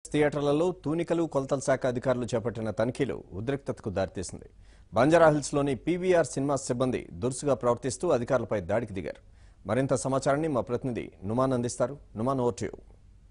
థియేటర్లలో తూనికలు కొలతల శాఖ అధికారులు చేపట్టిన తనిఖీలు ఉద్రిక్తతకు దారితీసింది బంజారాహిల్స్లోని పీవీఆర్ సినిమా సిబ్బంది దురుసుగా ప్రవర్తిస్తూ అధికారులపై దాడికి దిగారు మరింత సమాచారాన్ని మా ప్రతినిధి నుమాన్ అందిస్తారు నుమాన్ ఓవర్ టు యు.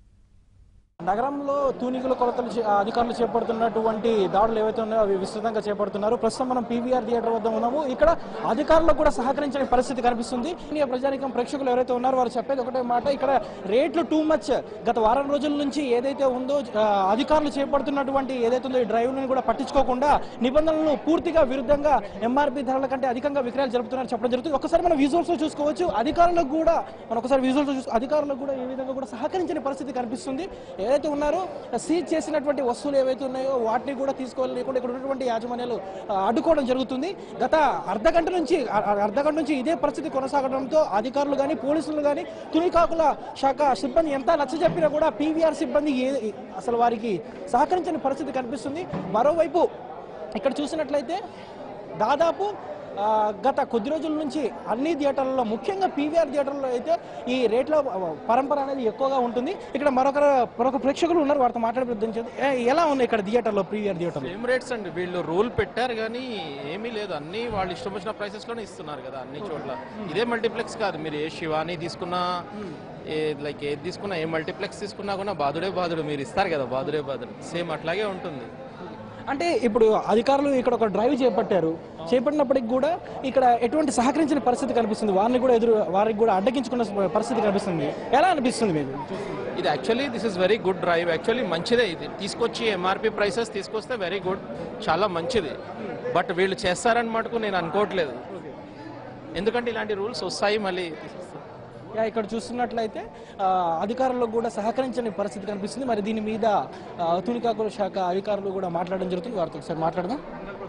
నగరంలో తూనికల కొలతలు చే- అధికారులు చేపడుతున్నటువంటి దాడులు ఏవైతే ఉన్నాయో అవి విస్తృతంగా చేపడుతున్నారు ప్రస్తుతం మనం పీవీఆర్ థియేటర్ వద్ద ఉన్నాము ఇక్కడ అధికారులకు కూడా సహకరించని పరిస్థితి కనిపిస్తుంది ఈ ప్రజానికం ప్రేక్షకులు ఎవరైతే ఉన్నారో వారు చెప్పేది ఒకటే మాట ఇక్కడ రేట్లు టూ మచ్ గత వారం రోజుల నుంచి ఏదైతే ఉందో ఆ, అధికారులు చేపడుతున్నటువంటి ఏదైతే ఉందో ఈ డ్రైవ్లను కూడా పట్టించుకోకుండా నిబంధనలు పూర్తిగా విరుద్ధంగా ఎంఆర్పీ ధరల కంటే అధికంగా విక్రయాలు జరుపుతున్నారని చెప్పడం జరుగుతుంది ఒకసారి మనం విజువల్స్ లో చూసుకోవచ్చు అధికారులకు కూడా మనం ఒకసారి విజువల్స్ చూసి అధికారులకు కూడా ఏ విధంగా కూడా సహకరించని పరిస్థితి కనిపిస్తుంది ఏదైతే ఉన్నారో సీజ్ చేసినటువంటి వస్తువులు ఏవైతే ఉన్నాయో వాటిని కూడా తీసుకోవాలి లేకుండా ఇక్కడ ఉన్నటువంటి యాజమాన్యాలు ఆ, అడ్డుకోవడం జరుగుతుంది గత అర్ధ గంట నుంచి అ- అ- అర్ధ గంట నుంచి ఇదే పరిస్థితి కొనసాగడంతో అధికారులు కానీ పోలీసులు కానీ తునికాకుల శాఖ సిబ్బంది ఎంత నచ్చ చెప్పినా కూడా పీవీఆర్ సిబ్బంది ఏ- అసలు వారికి సహకరించని పరిస్థితి కనిపిస్తుంది మరోవైపు ఇక్కడ చూసినట్లయితే దాదాపు ఆ, గత కొద్ది రోజుల నుంచి అన్ని థియేటర్లలో ముఖ్యంగా పీవీఆర్ థియేటర్లో అయితే ఈ రేట్ల పరంపర అనేది ఎక్కువగా ఉంటుంది ఇక్కడ మరొక మరొక ప్రేక్షకులు ఉన్నారు వారితో మాట్లాడే ప్రయత్నం చేద్దాం. ఏ, ఎలా ఉంది ఇక్కడ థియేటర్లో పీవీఆర్ థియేటర్లో సేమ్ రేట్స్ అండి వీళ్ళు రూల్ పెట్టారు కానీ ఏమీ లేదు అన్ని వాళ్ళు ఇష్టం వచ్చిన ప్రైసెస్ లోనే ఇస్తున్నారు కదా అన్ని చోట్ల ఇదే మల్టీప్లెక్స్ కాదు మీరు ఏ శివాని తీసుకున్నా ఏ లైక్ ఏది తీసుకున్నా ఏ మల్టీప్లెక్స్ తీసుకున్నా కూడా బాధుడే బాధుడు మీరు ఇస్తారు కదా బాధుడే బాధుడు సేమ్ అట్లాగే ఉంటుంది అంటే ఇప్పుడు అధికారులు ఇక్కడ ఒక డ్రైవ్ చేపట్టారు చేపట్టినప్పటికి కూడా ఇక్కడ ఎటువంటి సహకరించిన పరిస్థితి కనిపిస్తుంది వారిని కూడా ఎదురు వారికి కూడా అడ్డగించుకున్న పరిస్థితి కనిపిస్తుంది ఎలా అనిపిస్తుంది మీకు ఇది actually this is very good drive actually మంచిదే ఇది తీసుకొచ్చి ఎంఆర్పి ప్రైసెస్ తీసుకొస్తే వెరీ గుడ్ చాలా మంచిది బట్ వీళ్ళు చేస్తారని మటుకు నేను అనుకోవట్లేదు ఎందుకంటే ఇలాంటి రూల్స్ వస్తాయి మళ్ళీ తీసుకొస్తారు యా, ఇక్కడ చూస్తున్నట్లయితే ఆ, అధికారులకు కూడా సహకరించని పరిస్థితి కనిపిస్తుంది మరి దీని మీద ఆ, తునికాకుల శాఖ అధికారులు కూడా మాట్లాడడం జరుగుతుంది వారితో ఒకసారి మాట్లాడదాం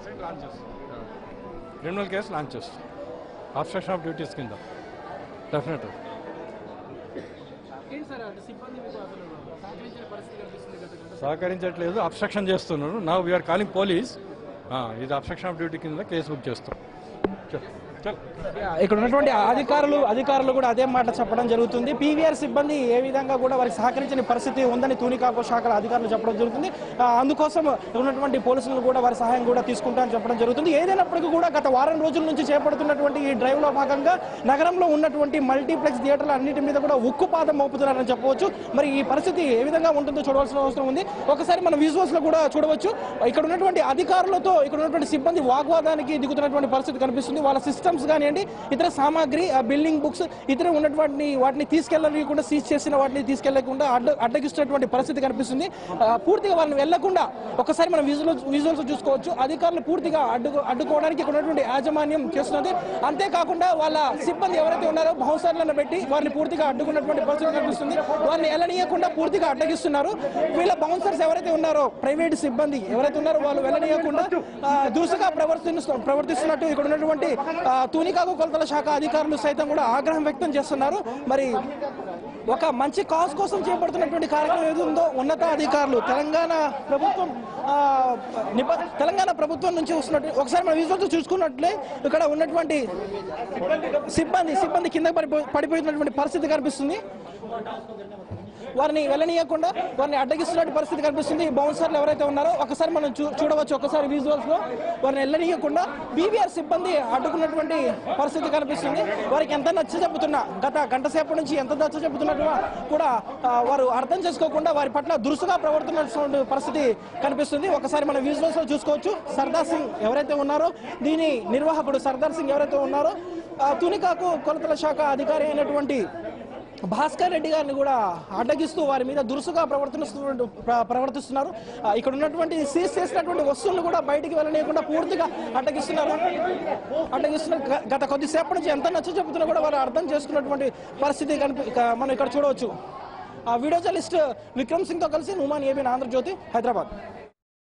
క్రిమినల్ కేసు లాంచ్ చేస్తాం అబ్స్ట్రక్షన్ ఆఫ్ డ్యూటీస్ కింద డెఫినెట్ సహకరించట్లేదు అబ్స్ట్రక్షన్ చేస్తున్నారు నా వీఆర్ కాలింగ్ పోలీస్ ఇది అబ్స్ట్రక్షన్ ఆఫ్ డ్యూటీ కింద కేసు బుక్ చేస్తాం చల్ చల్ యా, ఇక్కడ ఉన్నటువంటి అధికారులు అధికారులు కూడా అదే మాట చెప్పడం జరుగుతుంది పీవీఆర్ సిబ్బంది ఏ విధంగా కూడా వారికి సహకరించని పరిస్థితి ఉందని తూనికాకు శాఖల అధికారులు చెప్పడం జరుగుతుంది ఆ, అందుకోసం ఉన్నటువంటి పోలీసులు కూడా వారి సహాయం కూడా తీసుకుంటామని చెప్పడం జరుగుతుంది ఏదైనప్పటికీ కూడా గత వారం రోజుల నుంచి చేపడుతున్నటువంటి ఈ డ్రైవ్ లో భాగంగా నగరంలో ఉన్నటువంటి మల్టీప్లెక్స్ థియేటర్లు అన్నిటి మీద కూడా ఉక్కుపాదం మోపుతున్నారని చెప్పవచ్చు మరి ఈ పరిస్థితి ఏ విధంగా ఉంటుందో చూడవలసిన అవసరం ఉంది ఒకసారి మనం విజువల్స్ లో కూడా చూడవచ్చు ఇక్కడ ఉన్నటువంటి అధికారులతో ఇక్కడ ఉన్నటువంటి సిబ్బంది వాగ్వాదానికి దిగుతున్నటువంటి పరిస్థితి కనిపిస్తుంది వాళ్ళ సిస్టమ్స్ కానివ్వండి ఇతర సామాగ్రి ఆ బిల్డింగ్ బుక్స్ ఇతర ఉన్నటువంటి వాటిని తీసుకెళ్ళకుండా సీజ్ చేసిన వాటిని తీసుకెళ్లకుండా అడ్డ అడ్డగిస్తున్నటువంటి పరిస్థితి కనిపిస్తుంది ఆ, పూర్తిగా వాళ్ళని వెళ్లకుండా ఒకసారి మనం విజువల్స్ విజువల్స్ చూసుకోవచ్చు అధికారులు పూర్తిగా అడ్డు అడ్డుకోవడానికి ఇక్కడ ఉన్నటువంటి యాజమాన్యం చేస్తున్నది అంతేకాకుండా వాళ్ళ సిబ్బంది ఎవరైతే ఉన్నారో బహుశర్లను పెట్టి వారిని పూర్తిగా అడ్డుకున్నటువంటి పరిస్థితి కనిపిస్తుంది వారిని వెళ్ళనీయకుండా పూర్తిగా అడ్డగిస్తున్నారు వీళ్ళ బౌన్సర్స్ ఎవరైతే ఉన్నారో ప్రైవేట్ సిబ్బంది ఎవరైతే ఉన్నారో వాళ్ళు వెళ్ళనీయకుండా ఆ, దురుసుగా ప్రవర్తిస్తు ప్రవర్తిస్తున్నట్టు ఇక్కడ ఉన్నటువంటి ఆ, తూనికాకు కొలతల శాఖ అధికారులు సైతం కూడా ఆగ్రహం వ్యక్తం చేస్తున్నారు మరి ఒక మంచి కాజ్ కోసం చేపడుతున్నటువంటి కార్యక్రమం ఏది ఉందో ఉన్నత అధికారులు తెలంగాణ ప్రభుత్వం ఆ, నిబ- తెలంగాణ ప్రభుత్వం నుంచి వస్తున్నట్టు ఒకసారి మనం విజువల్స్ చూసుకున్నట్లే ఇక్కడ ఉన్నటువంటి సిబ్బంది సిబ్బంది కింద పడిపో పడిపోయినటువంటి పరిస్థితి కనిపిస్తుంది వారిని వెళ్ళనీయకుండా వారిని అడ్డగిస్తున్నటువంటి పరిస్థితి కనిపిస్తుంది ఈ బౌన్సర్లు ఎవరైతే ఉన్నారో ఒకసారి మనం చూ- చూడవచ్చు ఒకసారి విజువల్స్ లో వారిని వెళ్ళనీయకుండా బీవీఆర్ సిబ్బంది అడ్డుకున్నటువంటి పరిస్థితి కనిపిస్తుంది వారికి ఎంత నచ్చ చెబుతున్నా గత గంట సేపటి నుంచి ఎంత నచ్చ చెబుతున్నట్టుగా కూడా ఆ, వారు అర్థం చేసుకోకుండా వారి పట్ల దురుసుగా ప్రవర్తన పరిస్థితి కనిపిస్తుంది ఒకసారి మనం విజువల్స్ లో చూసుకోవచ్చు సర్దార్ సింగ్ ఎవరైతే ఉన్నారో దీని నిర్వాహకుడు సర్దార్ సింగ్ ఎవరైతే ఉన్నారో ఆ, తునికాకు కొలతల శాఖ అధికారి అయినటువంటి భాస్కర్ రెడ్డి గారిని కూడా అడ్డగిస్తూ వారి మీద దురుసుగా ప్రవర్తిస్తు ప్ర- ప్రవర్తిస్తున్నారు ఆ, ఇక్కడ ఉన్నటువంటి సీజ్ చేసినటువంటి వస్తువులను కూడా బయటికి వెళ్ళనీయకుండా పూర్తిగా అడ్డగిస్తున్నారు అడ్డగిస్తున్నారు గ- గత కొద్దిసేపటి నుంచి ఎంత నచ్చ చెబుతున్నా కూడా వారు అర్థం చేసుకున్నటువంటి పరిస్థితి కనిపి ఇక మనం ఇక్కడ చూడవచ్చు ఆ వీడియో జర్నలిస్ట్ విక్రమ్ సింగ్ తో కలిసి నుమాన్ ఏబిన్ ఆంధ్రజ్యోతి హైదరాబాద్